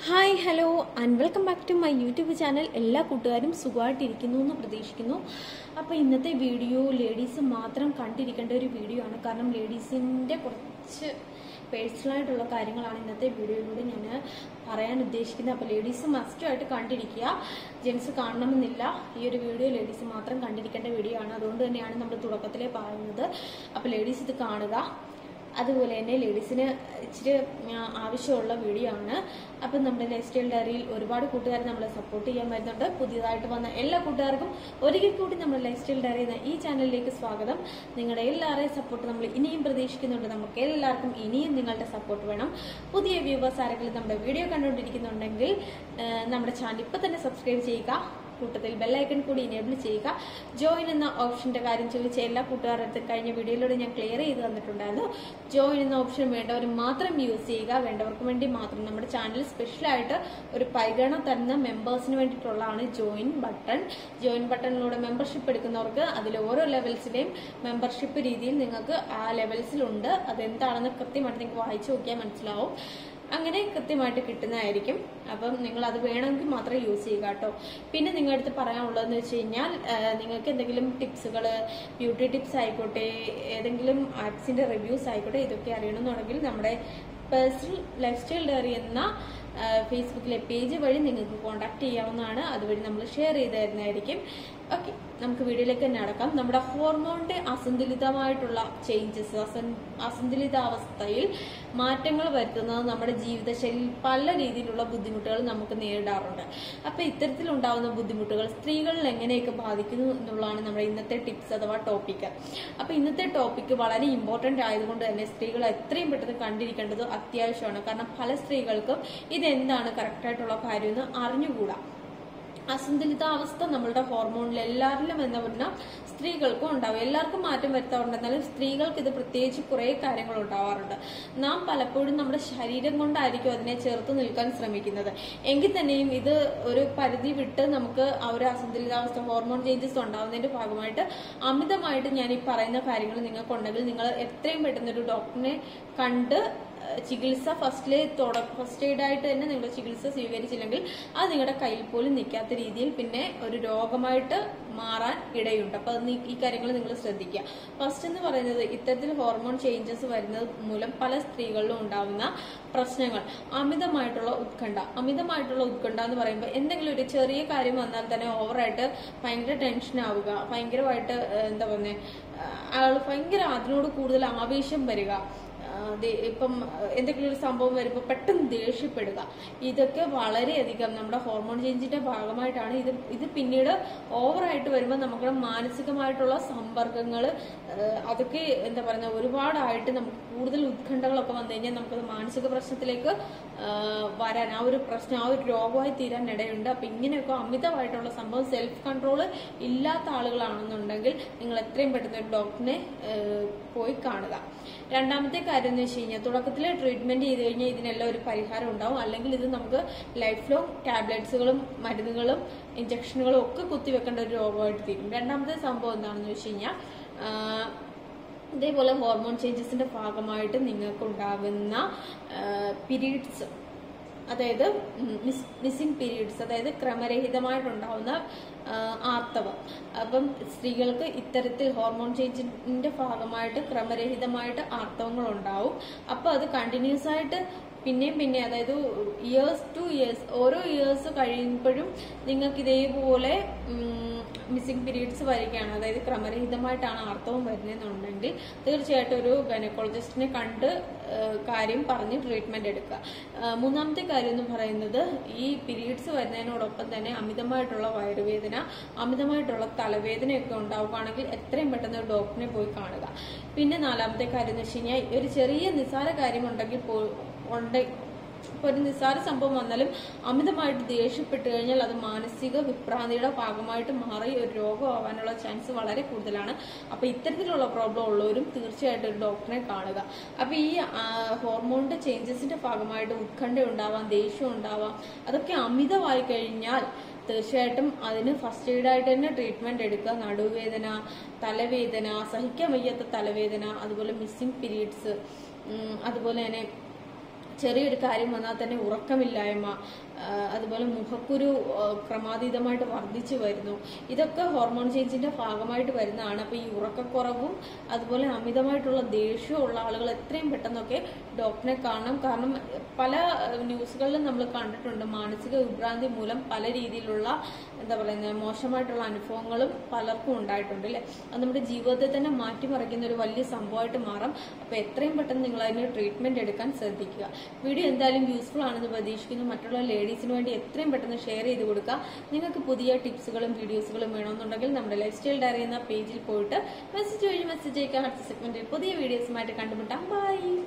hi hello and welcome back to my YouTube channel എല്ലാ കൂട്ടുകാരും സുഖമായിട്ടിരിക്കുന്നു എന്ന് പ്രതീക്ഷിക്കുന്നു അപ്പോൾ ഇന്നത്തെ വീഡിയോ ലേഡീസ് മാത്രം കണ്ടിരിക്കേണ്ട ഒരു വീഡിയോ ആണ് കാരണം ലേഡീസിൻ്റെ കുറച്ച് പേഴ്സണലായിട്ടുള്ള കാര്യങ്ങളാണ് ഇന്നത്തെ വീഡിയോയിലൂടെ ഞാൻ പറയാൻ ഉദ്ദേശിക്കുന്നത് അപ്പോൾ ലേഡീസ് മസ്റ്റുമായിട്ട് കണ്ടിരിക്കുക ജെൻസ് കാണണമെന്നില്ല ഈ ഒരു വീഡിയോ ലേഡീസ് മാത്രം കണ്ടിരിക്കേണ്ട വീഡിയോ ആണ് അതുകൊണ്ട് തന്നെയാണ് നമ്മൾ തുടക്കത്തിലേ പറയുന്നത് അപ്പോൾ ലേഡീസ് ഇത് കാണുക അതുപോലെ തന്നെ ലേഡീസിന് ഇച്ചിരി ആ, ആവശ്യമുള്ള വീഡിയോ ആണ് അപ്പം നമ്മുടെ ലൈഫ് സ്റ്റൈൽ ഡയറിയിൽ ഒരുപാട് കൂട്ടുകാർ നമ്മളെ സപ്പോർട്ട് ചെയ്യാൻ വരുന്നുണ്ട് പുതിയതായിട്ട് വന്ന എല്ലാ കൂട്ടുകാർക്കും ഒരിക്കൽ കൂടി നമ്മുടെ ലൈഫ് സ്റ്റൈൽ ഡയറി എന്ന ഈ ചാനലിലേക്ക് സ്വാഗതം നിങ്ങളുടെ എല്ലാവരുടെയും സപ്പോർട്ട് നമ്മൾ ഇനിയും പ്രതീക്ഷിക്കുന്നുണ്ട് നമുക്ക് എല്ലാവർക്കും ഇനിയും നിങ്ങളുടെ സപ്പോർട്ട് വേണം പുതിയ വ്യൂവേഴ്സ് ആരെങ്കിലും നമ്മുടെ വീഡിയോ കണ്ടുകൊണ്ടിരിക്കുന്നുണ്ടെങ്കിൽ ആ, നമ്മുടെ ചാനൽ ഇപ്പം തന്നെ സബ്സ്ക്രൈബ് ചെയ്യുക കൂട്ടത്തിൽ ബെല്ലൈക്കൺ കൂടി എനേബിൾ ചെയ്യുക ജോയിൻ എന്ന ഓപ്ഷന്റെ കാര്യം ചോദിച്ച എല്ലാ കൂട്ടുകാരുടെ അടുത്ത് കഴിഞ്ഞ വീഡിയോയിലൂടെ ഞാൻ ക്ലിയർ ചെയ്ത് തന്നിട്ടുണ്ടായിരുന്നു ജോയിൻ എന്ന ഓപ്ഷൻ വേണ്ടവർ മാത്രം യൂസ് ചെയ്യുക വേണ്ടവർക്ക് വേണ്ടി മാത്രം നമ്മുടെ ചാനൽ സ്പെഷ്യലായിട്ട് ഒരു പരിഗണന തരുന്ന മെമ്പേഴ്സിന് വേണ്ടിയിട്ടുള്ളതാണ് ജോയിൻ ബട്ടൺ ജോയിൻ ബട്ടണിലൂടെ മെമ്പർഷിപ്പ് എടുക്കുന്നവർക്ക് അതിൽ ഓരോ ലെവൽസിലെയും മെമ്പർഷിപ്പ് രീതിയിൽ നിങ്ങൾക്ക് ആ ലെവൽസിലുണ്ട് അതെന്താണെന്ന് കൃത്യമായിട്ട് നിങ്ങൾക്ക് വായിച്ചു നോക്കിയാൽ മനസ്സിലാവും അങ്ങനെ കൃത്യമായിട്ട് കിട്ടുന്നതായിരിക്കും അപ്പം നിങ്ങൾ അത് വേണമെങ്കിൽ മാത്രം യൂസ് ചെയ്യുക കേട്ടോ പിന്നെ നിങ്ങളുടെ അടുത്ത് പറയാനുള്ളതെന്ന് വെച്ച് കഴിഞ്ഞാൽ ആ, നിങ്ങൾക്ക് എന്തെങ്കിലും ടിപ്സുകൾ ബ്യൂട്ടി ടിപ്സ് ആയിക്കോട്ടെ ഏതെങ്കിലും ആപ്സിന്റെ റിവ്യൂസ് ആയിക്കോട്ടെ ഇതൊക്കെ അറിയണമെന്നുണ്ടെങ്കിൽ നമ്മുടെ പേഴ്സണൽ ലൈഫ് സ്റ്റൈൽ ഡയറി എന്ന ആ, ഫേസ്ബുക്കിലെ പേജ് വഴി നിങ്ങൾക്ക് കോൺടാക്ട് ചെയ്യാവുന്നതാണ് അതുവഴി നമ്മൾ ഷെയർ ചെയ്ത് തരുന്നതായിരിക്കും ഓക്കെ നമുക്ക് വീഡിയോയിലേക്ക് തന്നെ അടക്കാം നമ്മുടെ ഹോർമോണിന്റെ അസന്തുലിതമായിട്ടുള്ള ചേഞ്ചസ് അസന്തുലിതാവസ്ഥയിൽ മാറ്റങ്ങൾ വരുത്തുന്നത് നമ്മുടെ ജീവിതശൈലിയിൽ പല രീതിയിലുള്ള ബുദ്ധിമുട്ടുകൾ നമുക്ക് നേരിടാറുണ്ട് അപ്പൊ ഇത്തരത്തിലുണ്ടാവുന്ന ബുദ്ധിമുട്ടുകൾ സ്ത്രീകളിൽ എങ്ങനെയൊക്കെ ബാധിക്കുന്നു എന്നുള്ളതാണ് നമ്മുടെ ഇന്നത്തെ ടിപ്സ് അഥവാ ടോപ്പിക് അപ്പൊ ഇന്നത്തെ ടോപ്പിക് വളരെ ഇമ്പോർട്ടന്റ് ആയതുകൊണ്ട് തന്നെ സ്ത്രീകൾ എത്രയും പെട്ടെന്ന് കണ്ടിരിക്കേണ്ടത് അത്യാവശ്യമാണ് കാരണം പല സ്ത്രീകൾക്കും ഇതെന്താണ് കറക്റ്റായിട്ടുള്ള കാര്യമെന്ന് അറിഞ്ഞുകൂടാ അസന്തുലിതാവസ്ഥ നമ്മളുടെ ഹോർമോണിൽ എല്ലാവരിലും എന്ന് പറഞ്ഞാൽ സ്ത്രീകൾക്കും ഉണ്ടാവും എല്ലാവർക്കും മാറ്റം വരുത്താറുണ്ട് എന്നാലും സ്ത്രീകൾക്ക് ഇത് പ്രത്യേകിച്ച് കുറേ കാര്യങ്ങൾ ഉണ്ടാവാറുണ്ട് നാം പലപ്പോഴും നമ്മുടെ ശരീരം കൊണ്ടായിരിക്കും അതിനെ ചേർത്ത് നിൽക്കാൻ ശ്രമിക്കുന്നത് എങ്കിൽ തന്നെയും ഇത് ഒരു പരിധി വിട്ട് നമുക്ക് ആ ഒരു അസന്തുലിതാവസ്ഥ ഹോർമോൺ ചേഞ്ചസ് ഉണ്ടാവുന്നതിന്റെ ഭാഗമായിട്ട് അമിതമായിട്ട് ഞാൻ ഈ പറയുന്ന കാര്യങ്ങൾ നിങ്ങൾക്കുണ്ടെങ്കിൽ നിങ്ങൾ എത്രയും പെട്ടെന്ന് ഒരു ഡോക്ടറിനെ കണ്ട് ഏഹ് ചികിത്സ ഫസ്റ്റിലെ ഫസ്റ്റ് എയ്ഡ് ആയിട്ട് തന്നെ നിങ്ങൾ ചികിത്സ സ്വീകരിച്ചില്ലെങ്കിൽ അത് നിങ്ങളുടെ കയ്യിൽ പോലും നിൽക്കാത്ത രീതിയിൽ പിന്നെ ഒരു രോഗമായിട്ട് മാറാൻ ഇടയുണ്ട് അപ്പൊ അത് നീ- ഈ കാര്യങ്ങൾ നിങ്ങൾ ശ്രദ്ധിക്കുക ഫസ്റ്റ് എന്ന് പറയുന്നത് ഇത്തരത്തിൽ ഹോർമോൺ ചേഞ്ചസ് വരുന്നത് മൂലം പല സ്ത്രീകളിലും ഉണ്ടാവുന്ന പ്രശ്നങ്ങൾ അമിതമായിട്ടുള്ള ഉത്കണ്ഠ അമിതമായിട്ടുള്ള ഉത്കണ്ഠ എന്ന് പറയുമ്പോൾ എന്തെങ്കിലും ഒരു ചെറിയ കാര്യം വന്നാൽ തന്നെ ഓവറായിട്ട് ഭയങ്കര ടെൻഷൻ ആവുക ഭയങ്കരമായിട്ട് ഏഹ് എന്താ പറയുന്നത് ആൾ ഭയങ്കര അതിനോട് കൂടുതൽ ആവേശം വരിക ആ, ദേ- ഇപ്പം അഹ് എന്തെങ്കിലും ഒരു സംഭവം വരുമ്പോൾ പെട്ടെന്ന് ദേഷ്യപ്പെടുക ഇതൊക്കെ വളരെയധികം നമ്മുടെ ഹോർമോൺ ചേഞ്ചിന്റെ ഭാഗമായിട്ടാണ് ഇത് ഇത് പിന്നീട് ഓവറായിട്ട് വരുമ്പോൾ നമ്മുടെ മാനസികമായിട്ടുള്ള സമ്പർക്കങ്ങൾ അതൊക്കെ എന്താ പറയുക ഒരുപാടായിട്ട് നമുക്ക് കൂടുതൽ ഉത്കണ്ഠകളൊക്കെ വന്നു കഴിഞ്ഞാൽ നമുക്കത് മാനസിക പ്രശ്നത്തിലേക്ക് ആ, വരാൻ ആ ഒരു പ്രശ്നം ആ ഒരു രോഗമായി തീരാൻ ഇടയുണ്ട് അപ്പൊ ഇങ്ങനെയൊക്കെ അമിതമായിട്ടുള്ള സംഭവം സെൽഫ് കൺട്രോൾ ഇല്ലാത്ത ആളുകളാണെന്നുണ്ടെങ്കിൽ നിങ്ങൾ എത്രയും പെട്ടെന്ന് ഒരു ഡോക്ടറിനെ ഏഹ്, പോയി കാണുക രണ്ടാമത്തെ കാര്യം എന്ന് വെച്ച് കഴിഞ്ഞാൽ തുടക്കത്തിൽ ട്രീറ്റ്മെന്റ് ചെയ്ത് കഴിഞ്ഞാൽ ഇതിനെല്ലാം ഒരു പരിഹാരം ഉണ്ടാവും അല്ലെങ്കിൽ ഇത് നമുക്ക് ലൈഫ് ലോങ് ടാബ്ലറ്റ്സുകളും മരുന്നുകളും ഇഞ്ചക്ഷനുകളും ഒക്കെ കുത്തിവെക്കേണ്ട ഒരു രോഗമായിട്ട് തീരും രണ്ടാമത്തെ സംഭവം എന്താണെന്ന് വെച്ച് കഴിഞ്ഞാൽ ആഹ്, ഇതേപോലെ ഹോർമോൺ ചേഞ്ചസിന്റെ ഭാഗമായിട്ട് നിങ്ങൾക്ക് ഉണ്ടാകുന്ന പീരീഡ്സ് അതായത് മിസ്സിംഗ് പീരീഡ്സ് അതായത് ക്രമരഹിതമായിട്ടുണ്ടാവുന്ന ആ, ആർത്തവം അപ്പം സ്ത്രീകൾക്ക് ഇത്തരത്തിൽ ഹോർമോൺ ചേഞ്ചിന്റെ ഭാഗമായിട്ട് ക്രമരഹിതമായിട്ട് ആർത്തവങ്ങൾ ഉണ്ടാവും അപ്പൊ അത് കണ്ടിന്യൂസ് ആയിട്ട് പിന്നെയും പിന്നെ അതായത് ഇയേഴ്സ് ടു ഇയേഴ്സ് ഓരോ ഇയേഴ്സ് കഴിയുമ്പോഴും നിങ്ങൾക്ക് ഇതേപോലെ മിസ്സിംഗ് പീരീഡ്സ് വരികയാണ് അതായത് ക്രമരഹിതമായിട്ടാണ് ആർത്തവം വരുന്നതെന്നുണ്ടെങ്കിൽ തീർച്ചയായിട്ടും ഒരു ഗൈനക്കോളജിസ്റ്റിനെ കണ്ട് ആ, കാര്യം പറഞ്ഞ് ട്രീറ്റ്മെന്റ് എടുക്കുക ആ, മൂന്നാമത്തെ കാര്യം എന്ന് പറയുന്നത് ഈ പീരീഡ്സ് വരുന്നതിനോടൊപ്പം തന്നെ അമിതമായിട്ടുള്ള വയറുവേദന അമിതമായിട്ടുള്ള തലവേദനയൊക്കെ ഉണ്ടാവുകയാണെങ്കിൽ എത്രയും പെട്ടെന്ന് ഒരു ഡോക്ടറിനെ പോയി കാണുക പിന്നെ നാലാമത്തെ കാര്യം എന്ന് വെച്ച് കഴിഞ്ഞാൽ ഒരു ചെറിയ നിസ്സാര കാര്യം ഉണ്ടെങ്കിൽ പോ- ഉണ്ട് ഇപ്പൊ ഒരു നിസ്സാര സംഭവം വന്നാലും അമിതമായിട്ട് ദേഷ്യപ്പെട്ട് കഴിഞ്ഞാൽ അത് മാനസിക വിഭ്രാന്തിയുടെ ഭാഗമായിട്ട് മാറി ഒരു രോഗമാവാനുള്ള ചാൻസ് വളരെ കൂടുതലാണ് അപ്പൊ ഇത്തരത്തിലുള്ള പ്രോബ്ലം ഉള്ളവരും തീർച്ചയായിട്ടും ഒരു ഡോക്ടറെ കാണുക അപ്പൊ ഈ ആ, ഹോർമോണിന്റെ ചേഞ്ചസിന്റെ ഭാഗമായിട്ട് ഉത്കണ്ഠ ഉണ്ടാവാം ദേഷ്യം ഉണ്ടാവാം അതൊക്കെ അമിതമായി കഴിഞ്ഞാൽ തീർച്ചയായിട്ടും അതിന് ഫസ്റ്റ് എയ്ഡ് ആയിട്ട് തന്നെ ട്രീറ്റ്മെന്റ് എടുക്കുക നടുവേദന തലവേദന സഹിക്കാൻ വയ്യാത്ത തലവേദന അതുപോലെ മിസ്സിംഗ് പീരീഡ്സ് അതുപോലെ തന്നെ ചെറിയൊരു കാര്യം വന്നാൽ തന്നെ ഉറക്കമില്ലായ്മ ആ, അതുപോലെ മുഖക്കുരു ആ, ക്രമാതീതമായിട്ട് വർദ്ധിച്ചു വരുന്നു ഇതൊക്കെ ഹോർമോൺ ചേഞ്ചിന്റെ ഭാഗമായിട്ട് വരുന്നതാണ് അപ്പൊ ഈ ഉറക്കക്കുറവും അതുപോലെ അമിതമായിട്ടുള്ള ദേഷ്യവും ഉള്ള ആളുകൾ എത്രയും പെട്ടെന്നൊക്കെ ഡോക്ടറെ കാണണം കാരണം പല ആ, ന്യൂസുകളിലും നമ്മൾ കണ്ടിട്ടുണ്ട് മാനസിക വിഭ്രാന്തി മൂലം പല രീതിയിലുള്ള എന്താ പറയുന്നത് മോശമായിട്ടുള്ള അനുഭവങ്ങളും പലർക്കും ഉണ്ടായിട്ടുണ്ട് അല്ലെ അത് നമ്മുടെ ജീവിതത്തെ തന്നെ മാറ്റിമറിക്കുന്ന ഒരു വലിയ സംഭവമായിട്ട് മാറും അപ്പൊ എത്രയും പെട്ടെന്ന് നിങ്ങൾ അതിന് ട്രീറ്റ്മെന്റ് എടുക്കാൻ ശ്രദ്ധിക്കുക വീഡിയോ എന്തായാലും യൂസ്ഫുൾ ആണെന്ന് പ്രതീക്ഷിക്കുന്നു മറ്റുള്ള ലേഡീസിന് വേണ്ടി എത്രയും പെട്ടെന്ന് ഷെയർ ചെയ്ത് കൊടുക്കുക നിങ്ങൾക്ക് പുതിയ ടിപ്സുകളും വീഡിയോസുകളും വേണമെന്നുണ്ടെങ്കിൽ നമ്മുടെ ലൈഫ് സ്റ്റൈൽ ഡയറി എന്ന പേജിൽ പോയിട്ട് മെസ്സേജ് വഴി മെസ്സേജ് അയക്കാൻ അടുത്ത സെഗ്മെന്റിൽ പുതിയ വീഡിയോസുമായിട്ട് കണ്ടുമുട്ടാം ബൈ